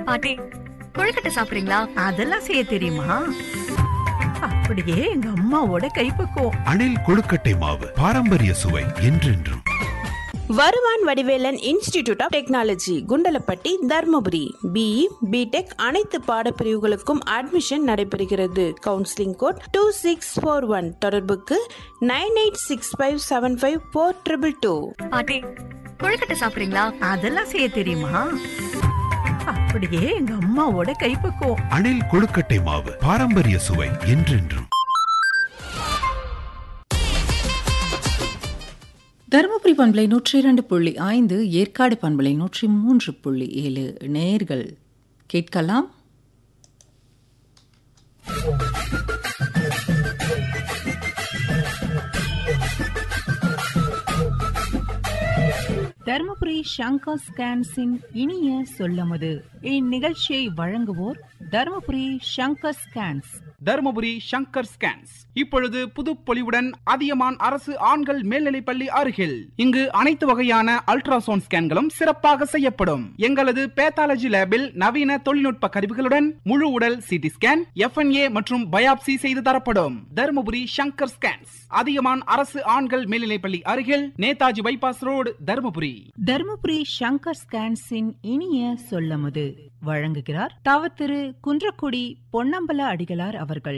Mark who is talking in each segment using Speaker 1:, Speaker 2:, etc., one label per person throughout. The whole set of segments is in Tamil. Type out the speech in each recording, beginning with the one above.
Speaker 1: பாட்டி கொழுக்கட்டை சாப்பிடுறீங்களா
Speaker 2: அதெல்லாம் செய்ய தெரியுமா அப்படியே எங்க அம்மாவோட கைப்பக்குவம்
Speaker 3: அணில் கொழுக்கட்டை மாவு பாரம்பரிய சுவை என்றென்றும்
Speaker 4: வருவான் Vadivelan institute of technology Kundalapatti Dharmapuri BE BTech அனைத்து பாடப்பிரிவுகளுக்கும் அட்மிஷன் நடைபெறுகிறது counselling code two six four one தொடர்புக்கு nine eight six five seven five four triple two
Speaker 1: பாட்டி கொழுக்கட்டை சாப்பிடுறீங்களா
Speaker 2: அதெல்லாம் செய்ய தெரியுமா அப்படியே எங்க அம்மாவோட கைப்பக்குவம்
Speaker 3: அணில் கொழுக்கட்டை மாவு பாரம்பரிய சுவை என்றென்றும்
Speaker 5: தருமபுரி பண்பலை நூற்றி இரண்டு புள்ளி ஐந்து ஏற்காடு பண்பலை நூற்றி மூன்று புள்ளி ஏழு நேர்கள் கேட்கலாம் தருமபுரி சங்கர் ஸ்கேன்ஸின் இனிய சொல்லமுது இந்நிகழ்ச்சியை வழங்குவோர் தருமபுரி சங்கர் ஸ்கேன்ஸ்
Speaker 6: தருமபுரி சங்கர் ஸ்கேன்ஸ் இப்பொழுது புதுப்பொலிவுடன் அதியமான் அரசு ஆண்கள் மேல்நிலைப்பள்ளி அருகில் இங்கு அனைத்து வகையான அல்ட்ராசவுண்ட் ஸ்கேன்களும் சிறப்பாக செய்யப்படும் எங்களது பேத்தாலஜி லேபில் நவீன தொழில்நுட்ப கருவிகளுடன் முழு உடல் சிடி ஸ்கேன் எஃப்என்ஏ மற்றும் பயாப்சி செய்து தரப்படும் தருமபுரி சங்கர் ஸ்கேன்ஸ் அதியமான் அரசு ஆண்கள் மேல்நிலைப்பள்ளி அருகில் நேதாஜி பைபாஸ் ரோடு தருமபுரி
Speaker 5: தருமபுரி சங்கர் ஸ்கேன்ஸின் இனிய சொல்லமுது வழங்குகிறார் தவ திரு குன்றக்குடி பொன்னம்பல அடிகளார் அவர்கள்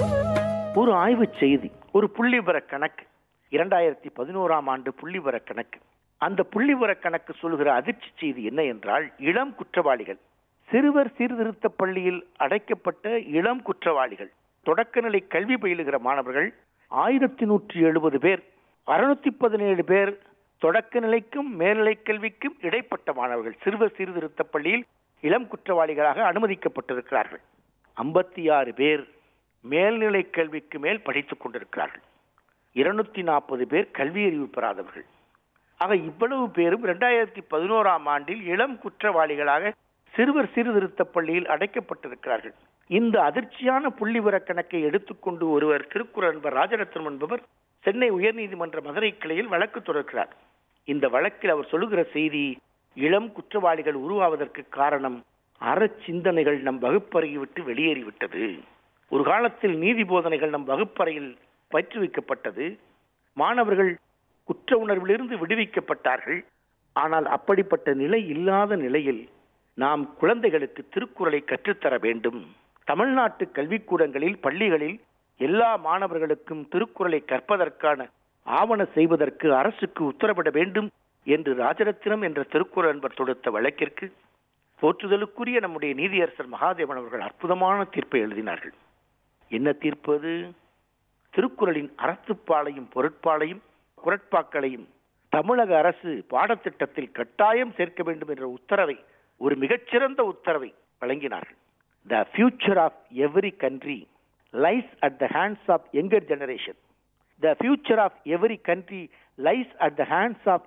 Speaker 7: ஒரு ஆய்வுச் செய்தி ஒரு புள்ளிவிவர கணக்கு இரண்டாயிரத்தி பதினோராம் ஆண்டு புள்ளிவிவர கணக்கு அந்த புள்ளிவிவர கணக்கு சொல்கிற அதிர்ச்சி செய்தி என்ன என்றால் இளம் குற்றவாளிகள் சிறுவர் சீர்திருத்த பள்ளியில் அடைக்கப்பட்ட இளம் குற்றவாளிகள் தொடக்கநிலை கல்வி பயிலுகிற மாணவர்கள் ஆயிரத்தி நூற்றி எழுபது பேர் அறுநூத்தி பதினேழு பேர் தொடக்க நிலைக்கும் மேல்நிலை கல்விக்கும் இடைப்பட்ட மாணவர்கள் சிறுவர் சீர்திருத்த பள்ளியில் இளம் குற்றவாளிகளாக அனுமதிக்கப்பட்டிருக்கிறார்கள் ஐம்பத்தி ஆறு பேர் மேல்நிலை கல்விக்கு மேல் படித்துக் கொண்டிருக்கிறார்கள் இருநூத்தி நாற்பது பேர் கல்வி அறிவு பெறாதவர்கள் ஆக இவ்வளவு பேரும் இரண்டாயிரத்தி பதினோராம் ஆண்டில் இளம் குற்றவாளிகளாக சிறுவர் சீர்திருத்த பள்ளியில் அடைக்கப்பட்டிருக்கிறார்கள் இந்த அதிர்ச்சியான புள்ளிவிவர கணக்கை எடுத்துக்கொண்டு ஒருவர் திருக்குறள் என்பவர் ராஜரத்னம் என்பவர் சென்னை உயர்நீதிமன்ற மதுரை கிளையில் வழக்கு தொடர்கிறார் இந்த வழக்கில் அவர் சொல்லுகிற செய்தி இளம் குற்றவாளிகள் உருவாவதற்கு காரணம் அறச்சிந்தனைகள் நம் வகுப்பறையை விட்டு வெளியேறிவிட்டது ஒரு காலத்தில் நீதி போதனைகள் நம் வகுப்பறையில் பயிற்றுவிக்கப்பட்டது மாணவர்கள் குற்ற உணர்விலிருந்து விடுவிக்கப்பட்டார்கள் ஆனால் அப்படிப்பட்ட நிலை இல்லாத நிலையில் நாம் குழந்தைகளுக்கு திருக்குறளை கற்றுத்தர வேண்டும் தமிழ்நாட்டு கல்விக்கூடங்களில் பள்ளிகளில் எல்லா மாணவர்களுக்கும் திருக்குறளை கற்பதற்கான ஆவண செய்வதற்கு அரசுக்கு உத்தரவிட வேண்டும் என்று ராஜரத்தினம் என்ற திருக்குறள் என்பர் தொடுத்த வழக்கிற்கு போற்றுதலுக்குரிய நம்முடைய நீதியரசர் மகாதேவன் அவர்கள் அற்புதமான தீர்ப்பை எழுதினார்கள் என்ன தீர்ப்பு அது திருக்குறளின் அறத்துப்பாலையும் பொருட்பாலையும் குரட்பாக்களையும் தமிழக அரசு பாடத்திட்டத்தில் கட்டாயம் சேர்க்க வேண்டும் என்ற உத்தரவை ஒரு மிகச்சிறந்த உத்தரவை வழங்கினார்கள் the future of every country lies at the hands of younger generation the future of every country lies at the hands of